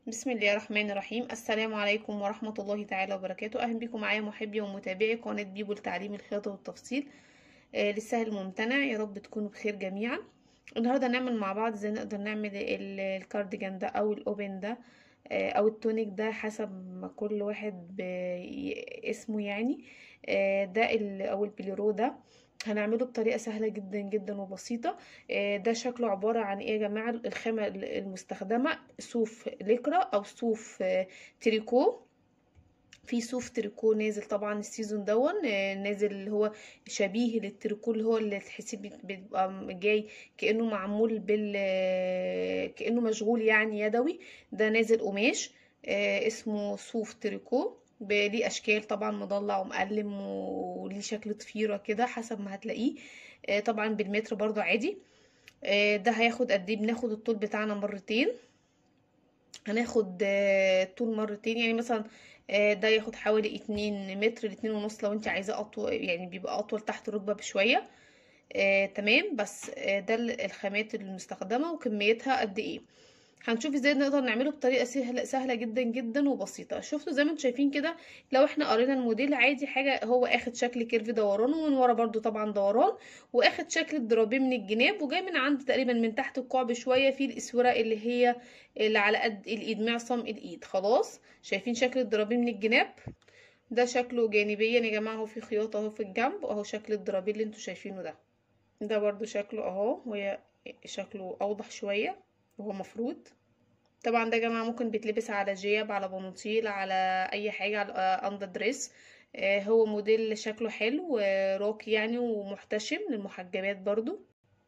بسم الله الرحمن الرحيم السلام عليكم ورحمة الله تعالى وبركاته أهلا بكم معايا محبي ومتابعي قناة بيبو لتعليم الخياطة والتفصيل آه للسهل الممتنع يا رب تكونوا بخير جميعا النهاردة هنعمل مع بعض ازاي نقدر نعمل ال- الكارديجان ده أو الأوبن ده آه أو التونيك ده حسب ما كل واحد ب- اسمه يعني آه ده ال- أو البليرو ده هنعمله بطريقة سهلة جدا جدا وبسيطة آه، ده شكله عبارة عن ايه يا جماعة الخامة المستخدمة صوف ليكرا او صوف آه، تريكو في صوف تريكو نازل طبعا السيزون دون آه، نازل اللي هو شبيه للتريكو اللي هو اللي تحسيه بيت- بيبقى جاي كأنه معمول بال آه، كأنه مشغول يعني يدوي ده نازل قماش آه، اسمه صوف تريكو ب- ليه اشكال طبعا مضلع ومقلم وليه شكل ضفيره كده حسب ما هتلاقيه آه، طبعا بالمتر برضو عادي آه، ده هياخد قد ايه بناخد الطول بتاعنا مرتين هناخد آه، طول مرتين يعني مثلا آه، ده ياخد حوالي اتنين متر لاتنين ونص لو انت عايزاه اطول يعني بيبقى اطول تحت الركبة بشوية آه، تمام بس آه، ده ال- الخامات المستخدمة وكميتها قد ايه هنشوف ازاي نقدر نعمله بطريقة سهلة سهلة جدا جدا وبسيطة شفتوا زي ما انتم شايفين كده لو احنا قرينا الموديل عادي حاجة هو اخد شكل كيرف دوران ومن ورا برضو طبعا دوران واخد شكل الضرابين من الجناب وجاي من عند تقريبا من تحت الكوع بشوية في الاسورة اللي هي اللي على قد الايد معصم الايد خلاص شايفين شكل الضرابين من الجناب ده شكله جانبيا يا جماعة اهو في خياطة اهو في الجنب اهو شكل الضرابين اللي انتوا شايفينه ده ده برضو شكله اهو وهي شكله اوضح شوية وهو مفروض طبعا ده يا جماعة ممكن بيتلبس على جياب على بناطيل على اي حاجة على اندر دريس آه، هو موديل شكله حلو آه، راقي يعني ومحتشم للمحجبات برضو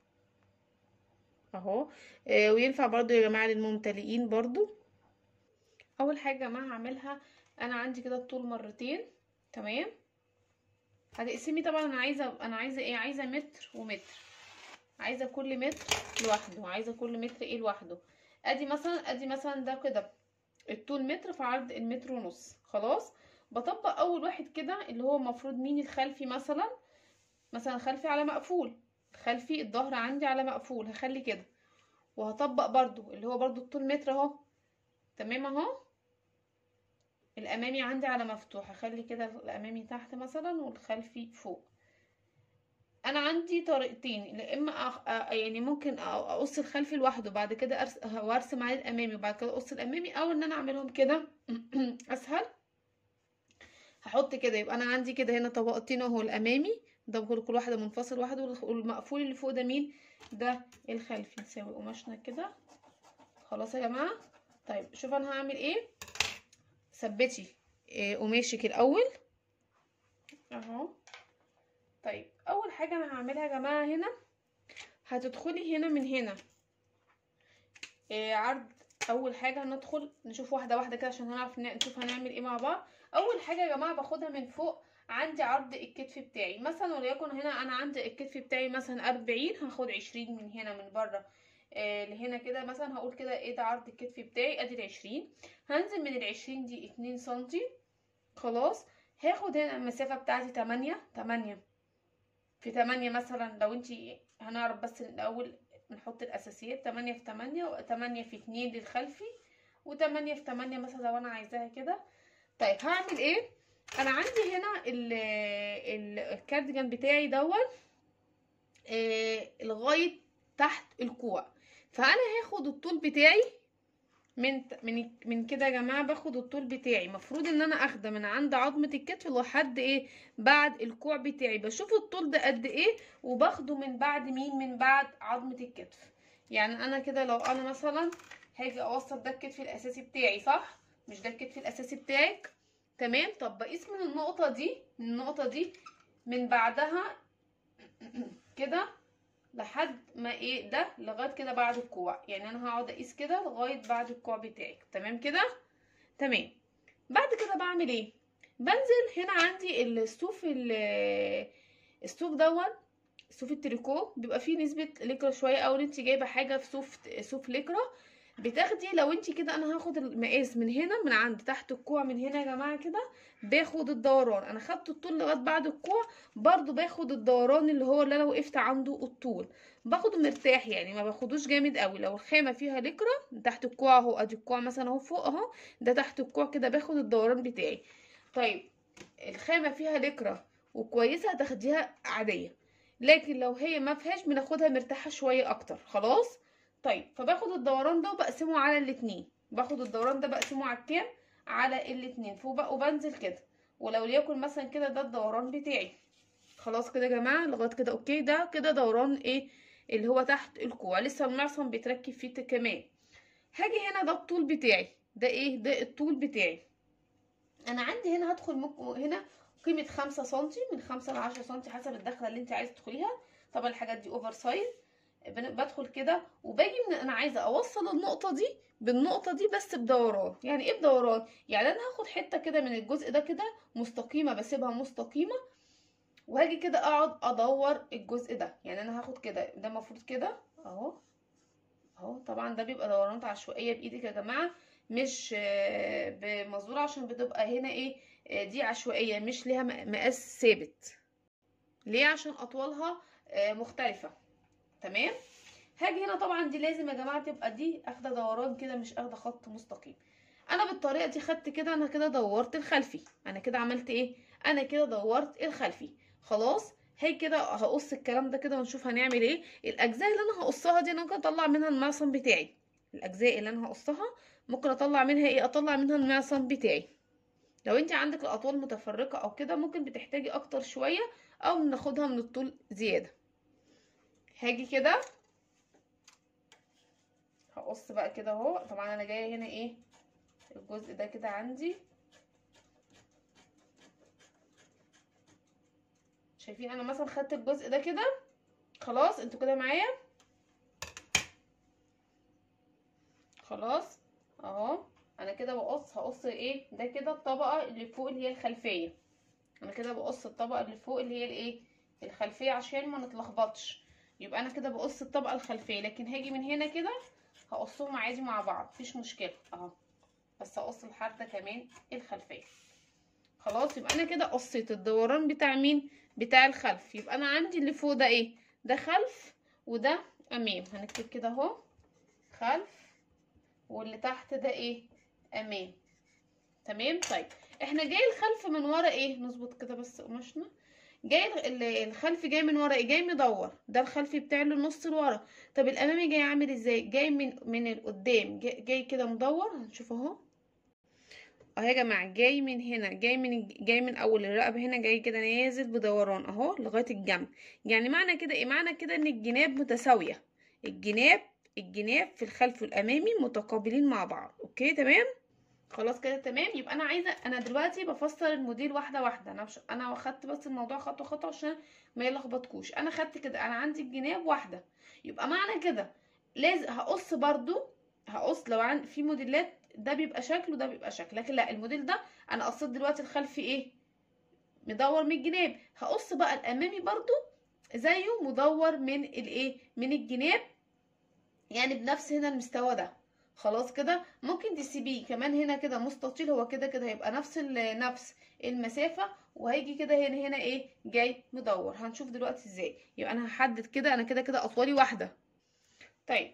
اهو آه، وينفع برضو يا جماعة للممتلئين برضو اول حاجة يا جماعة هعملها انا عندي كده الطول مرتين تمام هتقسمي طبعا انا عايزة انا عايزة ايه عايزة متر ومتر عايزة كل متر لوحده وعايزة كل متر ايه لوحده ادي مثلا ادي مثلا ده كده الطول متر في عرض المتر ونص خلاص بطبق اول واحد كده اللي هو المفروض مين الخلفي مثلا مثلا خلفي على مقفول خلفي الظهر عندي على مقفول هخلي كده وهطبق برضو اللي هو برضو الطول متر اهو تمام اهو الامامي عندي على مفتوح هخلي كده الامامي تحت مثلا والخلفي فوق انا عندي طريقتين يا اما أخ... أ- يعني ممكن أ- اقص الخلفي لوحده بعد كده أرس... وارسم عليه الامامي وبعد كده اقص الامامي او ان انا اعملهم كده اسهل هحط كده يبقى انا عندي كده هنا طبقتين اهو الامامي ده كل كل واحده منفصل واحد والخ- والمقفول اللي فوق ده مين ده الخلفي نساوي قماشنا كده خلاص يا جماعه طيب شوف انا هعمل ايه ثبتي إيه، قماشك الاول اهو طيب اول حاجه انا هعملها يا جماعه هنا هتدخلي هنا من هنا إيه عرض اول حاجه هندخل نشوف واحده واحده كده عشان هنعرف ن- نشوف هنعمل ايه مع بعض اول حاجه يا جماعه باخدها من فوق عندي عرض الكتف بتاعي مثلا وليكن هنا انا عندي الكتف بتاعي مثلا أربعين هاخد عشرين من هنا من بره آه لهنا كده مثلا هقول كده ايه ده عرض الكتف بتاعي ادي العشرين هنزل من العشرين دي اتنين سنتي خلاص هاخد هنا المسافه بتاعتي تمانية تمانية في تمانية مثلا لو انتي هنعرف بس الاول نحط الاساسيات تمانية في تمانية وتمانية في اتنين للخلفي وتمانية في تمانية مثلا لو انا عايزاها كده طيب هعمل ايه انا عندي هنا ال ال الكارديجان بتاعي دون آه لغاية تحت الكوع فانا هاخد الطول بتاعي من من من كده يا جماعه باخد الطول بتاعي المفروض ان انا اخده من عند عظمه الكتف لحد ايه بعد الكوع بتاعي بشوف الطول ده قد ايه وباخده من بعد مين من بعد عظمه الكتف يعني انا كده لو انا مثلا هاجي اوصل ده الكتف الاساسي بتاعي صح مش ده الكتف الاساسي بتاعك تمام طب بقيس من النقطه دي من النقطه دي من بعدها كده لحد ما ايه ده لغايه كده بعد الكوع يعني انا هقعد اقيس كده لغايه بعد الكوع بتاعك تمام كده تمام بعد كده بعمل ايه بنزل هنا عندي الصوف ال- الصوف دون صوف التريكو بيبقى فيه نسبه ليكرا شويه او انت جايبه حاجه في صوف صوف ليكرا بتاخدي لو انت كده انا هاخد المقاس من هنا من عند تحت الكوع من هنا يا جماعه كده باخد الدوران انا خدت الطول لغايه بعد الكوع برضو باخد الدوران اللي هو اللي انا وقفت عنده الطول باخده مرتاح يعني ما باخدوش جامد قوي لو الخامه فيها لكرة من تحت الكوع اهو ادي الكوع مثلا اهو فوق اهو ده تحت الكوع كده باخد الدوران بتاعي طيب الخامه فيها لكرة وكويسه هتاخديها عاديه لكن لو هي ما فيهاش بناخدها مرتاحه شويه اكتر خلاص طيب فباخد الدوران ده وبقسمه على الاتنين باخد الدوران ده بقسمه على الكام على الاتنين فوق وبنزل كده ولو ليكن مثلا كده ده الدوران بتاعي خلاص كده يا جماعه لغايه كده اوكي ده كده دوران ايه اللي هو تحت الكوع لسه المعصم بيتركب فيه كمان هاجي هنا ده الطول بتاعي ده ايه ده الطول بتاعي انا عندي هنا هدخل مك... هنا قيمه خمسة سنتي من خمسة لعشرة سنتي حسب الدخله اللي انت عايزه تدخليها طبعا الحاجات دي اوفر سايز بدخل كده وباجي من انا عايزه اوصل النقطه دي بالنقطه دي بس بدوران يعني ايه بدوران يعني انا هاخد حته كده من الجزء ده كده مستقيمه بسيبها مستقيمه وهاجي كده اقعد ادور الجزء ده يعني انا هاخد كده ده المفروض كده اهو اهو طبعا ده بيبقى دورانات عشوائيه بايدك يا جماعه مش بمزوره عشان بتبقى هنا ايه دي عشوائيه مش ليها مقاس ثابت ليه عشان اطوالها مختلفه تمام هاجي هنا طبعا دي لازم يا جماعه تبقى دي اخده دوران كده مش اخده خط مستقيم انا بالطريقه دي خدت كده انا كده دورت الخلفي انا كده عملت ايه انا كده دورت الخلفي خلاص هي كده هقص الكلام ده كده ونشوف هنعمل ايه الاجزاء اللي انا هقصها دي انا ممكن اطلع منها المعصم بتاعي الاجزاء اللي انا هقصها ممكن اطلع منها ايه اطلع منها المعصم بتاعي لو انت عندك الاطوال متفرقه او كده ممكن بتحتاجي اكتر شويه او ناخدها من الطول زياده هاجي كده هقص بقى كده اهو طبعا انا جايه هنا ايه الجزء ده كده عندي شايفين انا مثلا خدت الجزء ده كده خلاص انتوا كده معايا خلاص اهو انا كده بقص هقص ايه ده كده الطبقه اللي فوق اللي هي الخلفيه انا كده بقص الطبقه اللي فوق اللي هي الايه الخلفيه عشان ما نتلخبطش يبقى انا كده بقص الطبقه الخلفيه لكن هاجي من هنا كده هقصهم عادي مع بعض مفيش مشكله اهو بس هقص الحرده كمان الخلفيه خلاص يبقى انا كده قصيت الدوران بتاع مين بتاع الخلف يبقى انا عندي اللي فوق ده ايه ده خلف وده امام هنكتب كده اهو خلف واللي تحت ده ايه امام تمام طيب احنا جاي الخلف من ورا ايه نظبط كده بس قماشنا جاي الخلف جاي من ورا ايه جاي مدور ده الخلف بتاع اللي النص لورا طب الامامي جاي عامل ازاي جاي من من القدام جاي, جاي كده مدور هنشوف اهو اهو يا جماعه جاي من هنا جاي من جاي من اول الرقبه هنا جاي كده نازل بدوران اهو لغايه الجنب يعني معنى كده ايه معنى كده ان الجناب متساويه الجناب الجناب في الخلف والامامي متقابلين مع بعض اوكي تمام خلاص كده تمام يبقى انا عايزه انا دلوقتي بفسر الموديل واحده واحده انا مش انا خدت بس الموضوع خطوه خطوه عشان ما يلخبطكوش انا خدت كده انا عندي الجناب واحده يبقى معنى كده لازم هقص برضو هقص لو عندي في موديلات ده بيبقى شكل وده بيبقى شكل لكن لا الموديل ده انا قصيت دلوقتي الخلفي ايه مدور من الجناب هقص بقى الامامي برضو زيه مدور من الايه من الجناب يعني بنفس هنا المستوى ده خلاص كده ممكن تسيبيه كمان هنا كده مستطيل هو كده كده هيبقى نفس نفس المسافه وهيجي كده هنا هنا ايه جاي مدور هنشوف دلوقتي ازاي يبقى انا هحدد كده انا كده كده اطوالي واحده طيب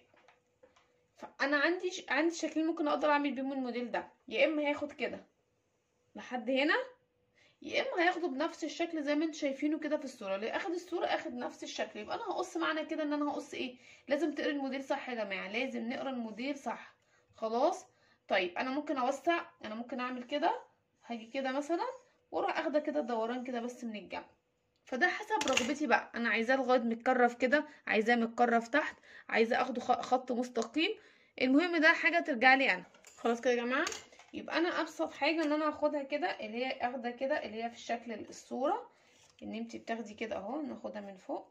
فانا عندي عندي شكلين ممكن اقدر اعمل بيهم الموديل ده يا اما هاخد كده لحد هنا يا اما هياخده بنفس الشكل زي ما انتم شايفينه كده في الصوره اللي اخد الصوره اخد نفس الشكل يبقى انا هقص معنى كده ان انا هقص ايه لازم تقرا الموديل صح يا جماعه لازم نقرا الموديل صح خلاص طيب انا ممكن اوسع انا ممكن اعمل كده هاجي كده مثلا واروح اخده كده دوران كده بس من الجنب فده حسب رغبتي بقى انا عايزاه لغايه متكرف كده عايزاه متكرف تحت عايزاه اخده خط مستقيم المهم ده حاجه ترجع لي انا خلاص كده يا جماعه يبقى انا ابسط حاجه ان انا اخدها كده اللي هي اخده كده اللي هي في شكل الصوره ان انت بتاخدي كده اهو ناخدها من فوق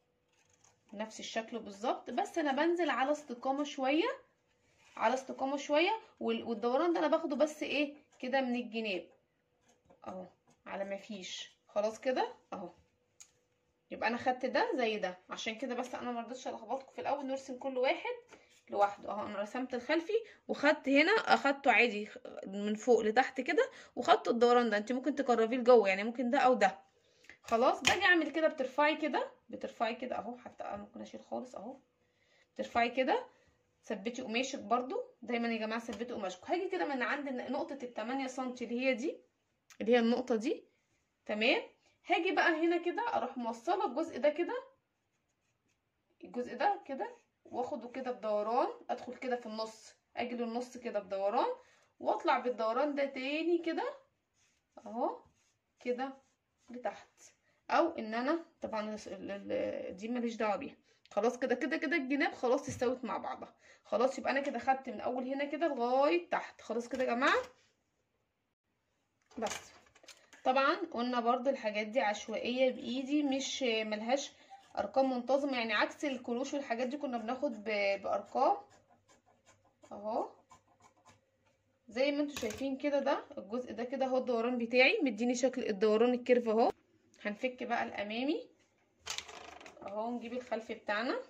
نفس الشكل بالظبط بس انا بنزل على استقامه شويه على استقامه شويه والدوران ده انا باخده بس ايه كده من الجناب اهو على ما فيش خلاص كده اهو يبقى انا خدت ده زي ده عشان كده بس انا مرضتش الخبطكم في الاول نرسم كل واحد لوحده اهو انا رسمت الخلفي وخدت هنا اخدته عادي من فوق لتحت كده وخدت الدوران ده انت ممكن تقربيه لجوه يعني ممكن ده او ده خلاص باجي اعمل كده بترفعي كده بترفعي كده اهو حتى انا ممكن اشيل خالص اهو بترفعي كده ثبتي قماشك برضو دايما يا جماعه ثبتي قماشكم هاجي كده من عند نقطه ال 8 سم اللي هي دي اللي هي النقطه دي تمام هاجي بقى هنا كده اروح موصله الجزء ده كده الجزء ده كده واخده كده بدوران ادخل كده في النص اجي للنص كده بدوران واطلع بالدوران ده تاني كده اهو كده لتحت او ان انا طبعا دي ماليش دعوه بيها خلاص كده كده كده الجناب خلاص استوت مع بعضها خلاص يبقى انا كده خدت من اول هنا كده لغايه تحت خلاص كده يا جماعه بس طبعا قلنا برضو الحاجات دي عشوائيه بايدي مش ملهاش ارقام منتظمه يعني عكس الكروش والحاجات دي كنا بناخد بارقام اهو زي ما انتوا شايفين كده ده الجزء ده كده اهو الدوران بتاعي مديني شكل الدوران الكيرف اهو هنفك بقى الامامي اهو نجيب الخلفي بتاعنا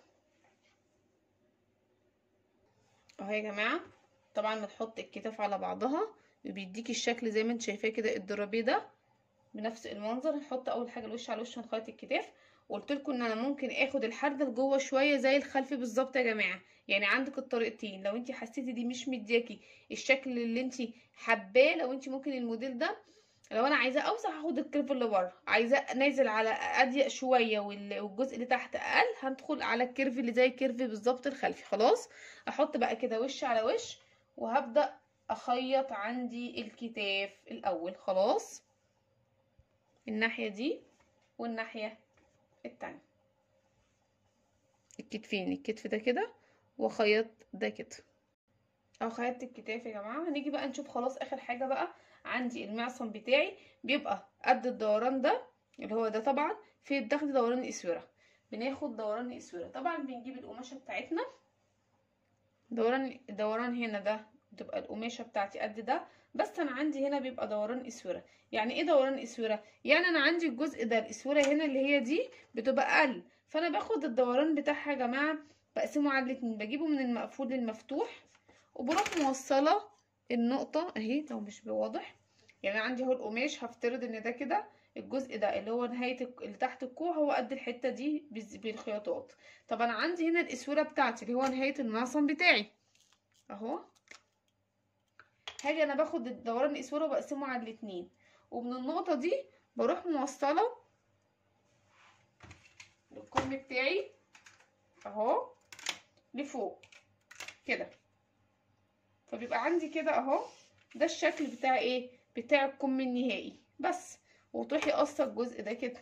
اهو يا جماعه طبعا بنحط الكتاف على بعضها وبيديكي الشكل زي ما انت شايفاه كده الدرابيه ده بنفس المنظر هنحط اول حاجه الوش على الوش هنخيط الكتاف وقلت لكم ان انا ممكن اخد الحرده لجوه شويه زي الخلفي بالظبط يا جماعه يعني عندك الطريقتين لو انت حسيتي دي مش مدياكي الشكل اللي انت حباه لو انت ممكن الموديل ده لو انا عايزاه اوسع هاخد الكيرف اللي بره عايزاه نازل على اضيق شويه والجزء اللي تحت اقل هندخل على الكيرف اللي زي الكيرف بالظبط الخلفي خلاص احط بقى كده وش على وش وهبدا اخيط عندي الكتاف الاول خلاص الناحيه دي والناحيه التانية الكتفين الكتف ده كده واخيط ده كده او خيطت الكتاف يا جماعه هنيجي بقى نشوف خلاص اخر حاجه بقى عندي المعصم بتاعي بيبقى قد الدوران ده اللي هو ده طبعا في الدخل دوران الاسوره بناخد دوران الاسوره طبعا بنجيب القماشه بتاعتنا دوران الدوران هنا ده بتبقى القماشه بتاعتي قد ده بس انا عندي هنا بيبقى دوران اسوره يعني ايه دوران اسوره يعني انا عندي الجزء ده الاسوره هنا اللي هي دي بتبقى اقل فانا باخد الدوران بتاعها يا جماعه بقسمه على الاتنين بجيبه من المقفول للمفتوح وبروح موصله النقطه اهي لو مش واضح يعني عندي اهو القماش هفترض ان ده كده الجزء ده اللي هو نهايه اللي تحت الكوع هو قد الحته دي بالخياطات طب انا عندي هنا الاسوره بتاعتي اللي هو نهايه المعصم بتاعي اهو هاجي انا باخد الدوران الاسوره وبقسمه على الاتنين ومن النقطه دي بروح موصله للكم بتاعي اهو لفوق كده فبيبقى عندي كده اهو ده الشكل بتاع ايه بتاع الكم النهائي بس وتروحي قصه الجزء ده كده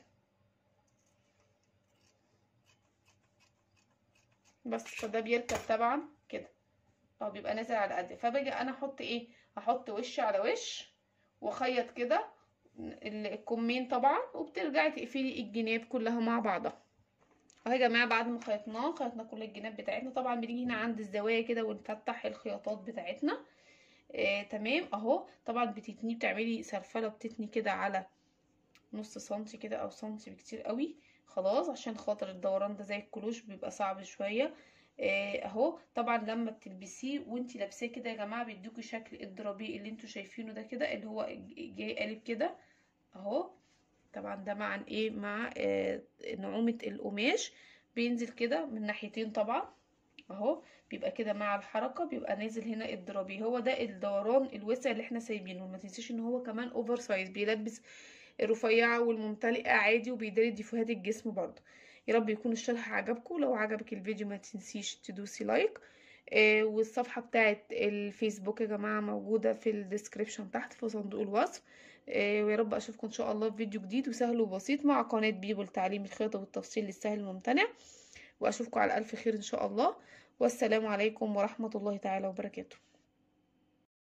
بس فده بيركب طبعا كده اه بيبقى نازل على قد فباجي انا احط ايه احط وش على وش واخيط كده الكمين طبعا وبترجعي تقفلي الجناب كلها مع بعضها اهو يا جماعه بعد ما خيطناه خيطنا كل الجناب بتاعتنا طبعا بنيجي هنا عند الزوايا كده ونفتح الخياطات بتاعتنا آه تمام اهو طبعا بتتني بتعملي سرفله بتتني كده على نص سنتي كده او سنتي بكتير قوي خلاص عشان خاطر الدوران ده زي الكلوش بيبقى صعب شويه اهو طبعا لما بتلبسيه وانتي لابساه كده يا جماعه بيدوكي شكل الدرابيه اللي انتوا شايفينه ده كده اللي هو جاي قالب كده اهو طبعا ده مع ايه مع آه نعومه القماش بينزل كده من ناحيتين طبعا اهو بيبقى كده مع الحركه بيبقى نازل هنا الدرابيه هو ده الدوران الوسع اللي احنا سايبينه ما تنسيش ان هو كمان اوفر سايز بيلبس الرفيعه والممتلئه عادي وبيداري ديفوهات الجسم برضه يا رب يكون الشرح عجبكم لو عجبك الفيديو ما تنسيش تدوسي لايك آه والصفحه بتاعه الفيسبوك يا جماعه موجوده في الديسكريبشن تحت في صندوق الوصف آه ويا رب اشوفكم ان شاء الله في فيديو جديد وسهل وبسيط مع قناه بيبو لتعليم الخياطه والتفصيل للسهل الممتنع واشوفكم على الف خير ان شاء الله والسلام عليكم ورحمه الله تعالى وبركاته